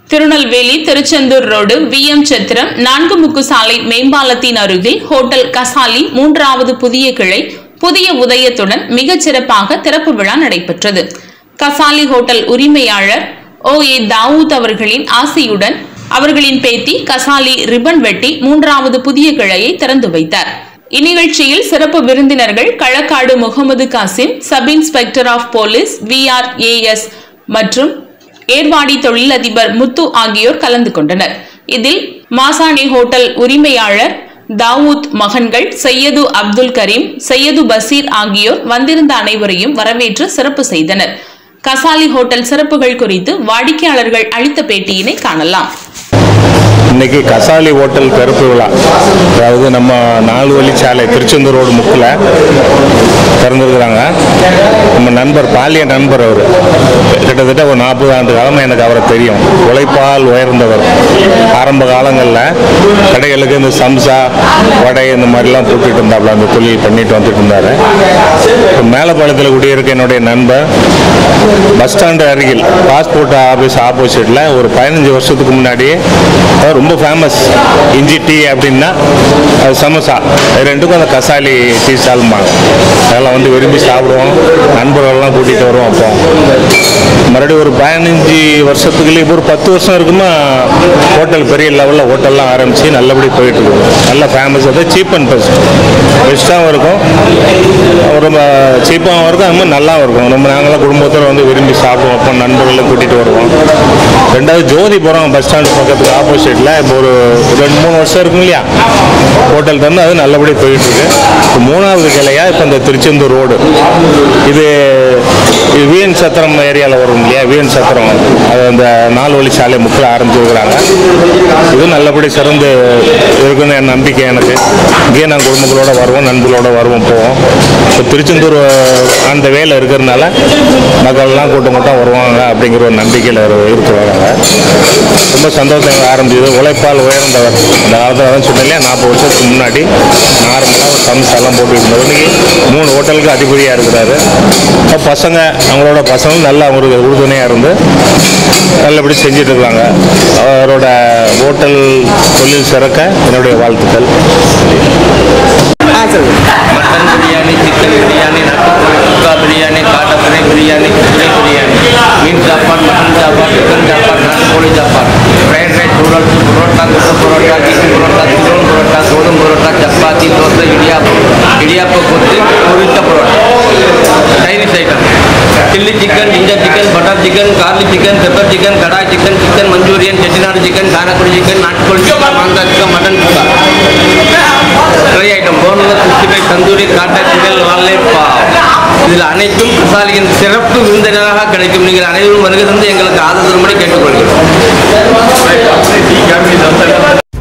Tirunelveli Tiruchendur road V M Chathiram நான்கு முக்கு சாலை மேம்பாலத்தின் அருகில் ஹோட்டல் கசாலி மூன்றாவது புதிய கிளை புதிய உதயத்துடன் மிகச் சிறப்பாக திறப்பு விழா நடைபெற்றது கசாலி ஹோட்டல் உரிமையாளர் ஓ ஏ தாவூத் அவர்களின் ஆசையுடன் அவர்களின் பேத்தி கசாலி ரிப்பன் வெட்டி மூன்றாவது புதிய கிளையை திறந்து வைத்தார் இந்நிகழ்ச்சியில் சிறப்பு விருந்தினர்கள் Kalakkad Mohammed Kasim sub inspector of police VRAS மற்றும் ஏர்வாடி தொழிலதிபர் முத்து ஆகியோர் கலந்து கொண்டனர் இதில் மாசாணி ஹோட்டல் உரிமையாளர் தாவூத் மகன்கள் சையது அப்துல் கரீம் சையது பசீர் ஆகியோர் வந்திருந்த அனைவரையும் வரவேற்று சிறப்பு செய்தனர் கசாலி ஹோட்டல் சிறப்புகள் குறித்து வாடிக்கையாளர்கள் அளித்த பேட்டியினை காணலாம் இன்னைக்கு கசாலி ஹோட்டல் கருப்பு விழா அதாவது நம்ம நாலு வழிச்சாலை திருச்செந்தூர் ரோடு முக்கில் திறந்துருக்குறாங்க நம்ம நண்பர் பாலிய நண்பர் அவர் கிட்டத்தட்ட ஒரு நாற்பது ஆண்டு காலமாக எனக்கு அவரை தெரியும் உழைப்பால் உயர்ந்தவர் ஆரம்ப காலங்களில் கடைகளுக்கு இந்த சம்சா வடை இந்த மாதிரிலாம் போட்டுட்டு இருந்தாப்புல அந்த தொழில் பண்ணிட்டு வந்துட்டு இருந்தார் இப்போ மேலப்பாளையத்தில் குடியிருக்க என்னுடைய நண்பர் பஸ் ஸ்டாண்டு அருகில் பாஸ்போர்ட் ஆஃபீஸ் ஆப்போசிட்டில் ஒரு பதினஞ்சு வருஷத்துக்கு முன்னாடி அது ரொம்ப ஃபேமஸ் இஞ்சி டீ அப்படின்னா அது சமோசா இது ரெண்டுக்கும் அந்த கசாலி டீ ஸ்டால்மாங்க அதெல்லாம் வந்து விரும்பி சாப்பிடுவோம் நண்பர்கள்லாம் கூட்டிகிட்டு வருவோம் அப்போ மறுபடியும் ஒரு பதினஞ்சு வருஷத்துக்குள்ளே இப்போ ஒரு பத்து வருஷம் இருக்குமா ஹோட்டல் பெரிய லெவலில் ஹோட்டல்லாம் ஆரம்பித்து நல்லபடி போயிட்டு இருக்குது நல்ல ஃபேமஸ் அது சீப் அண்ட் பெஸ்ட் பெஸ்ட்டாகவும் இருக்கும் ரொம்ப சீப்பாகவும் இருக்கும் அது மாதிரி நல்லாவும் இருக்கும் நம்ம நாங்களாம் குடும்பத்தில் வந்து விரும்பி சாப்பிடுவோம் அப்போ நண்பர்களை கூட்டிகிட்டு வருவோம் ரெண்டாவது ஜோதிபுரம் பஸ் ஸ்டாண்ட் பக்கத்துக்கு ஆப்போசிட்டில் இப்போ ஒரு ரெண்டு மூணு வருஷம் இருக்கும் இல்லையா ஹோட்டல் தந்து அது நல்லபடி போயிட்டு இருக்கு இப்போ மூணாவது கிளையா இப்போ இந்த திருச்செந்தூர் ரோடு இது இது விஎன் சத்திரம் ஏரியாவில் வரும் இல்லையா விஎன் சத்திரம் அது அந்த நாலு வழி சாலை முக்கில் ஆரம்பிச்சிருக்கிறாங்க இது நல்லபடி சிறந்து இருக்குன்னு என் நம்பிக்கை எனக்கு இங்கேயே நான் குடும்பங்களோட வருவோம் நண்பர்களோட வருவோம் போவோம் இப்போ திருச்செந்தூர் அந்த வேலை இருக்கிறதுனால மக்கள்லாம் கூட்டம் கூட்டம் வருவாங்க அப்படிங்கிற ஒரு நம்பிக்கையில் இருக்கிறாங்க ரொம்ப சந்தோஷம் எங்களுக்கு ஆரம்பிச்சது உழைப்பால் உயர்ந்தவர் அந்த காலத்தில் அதான் சொன்னேன் இல்லையா நாற்பது வருஷத்துக்கு முன்னாடி நார்மலாக ஒரு சம்சாலாம் போட்டு இருந்தவர் இன்னைக்கு மூணு ஹோட்டலுக்கு அதிபதியாக இருக்கிறாரு அப்ப பசங்க அவங்களோட பசங்க நல்லா அவருக்கு உறுதுணையாக இருந்து நல்லபடி செஞ்சுட்டு இருக்காங்க அவரோட ஹோட்டல் தொழில் சிறக்க என்னுடைய வாழ்த்துக்கள் மட்டன் பிரியாணி சிக்கன் பிரியாணி நாட்டுக்கோழி சுக்கா பிரியாணி காட்டப்பனை பிரியாணி குதிரை பிரியாணி மீன் சாப்பாடு மட்டன் சாப்பாடு சிக்கன் சாப்பாடு நாட்டுக்கோழி சாப்பாடு ஃப்ரைட் ரைஸ் நூடல்ஸ் புரோட்டா குண்டு புரோட்டா கீட்டு புரோட்டா சிலோன் புரோட்டா கோதும் புரோட்டா சப்பாத்தி தோசை இடியாப்பம் இடியாப்ப கொத்து பொரித்த parotta Chinese item chilli chicken ginger chicken butter chicken garlic chicken pepper chicken kadai chicken chicken manchurian Chettinad chicken Karaikudi chicken நாட்டுக்கோழி சிக்கன் மாந்தா chicken mutton sukka dry item boneless sixty five tandoori காட்டை சிக்கன் வாழை பாவ் இதில் அனைத்தும் கசாலியின் சிறப்பு விருந்தினராக கிடைக்கும் நீங்கள் அனைவரும் வருகை தந்து எங்களுக்கு ஆதரவு கேட்டுக்கொள்கிறோம்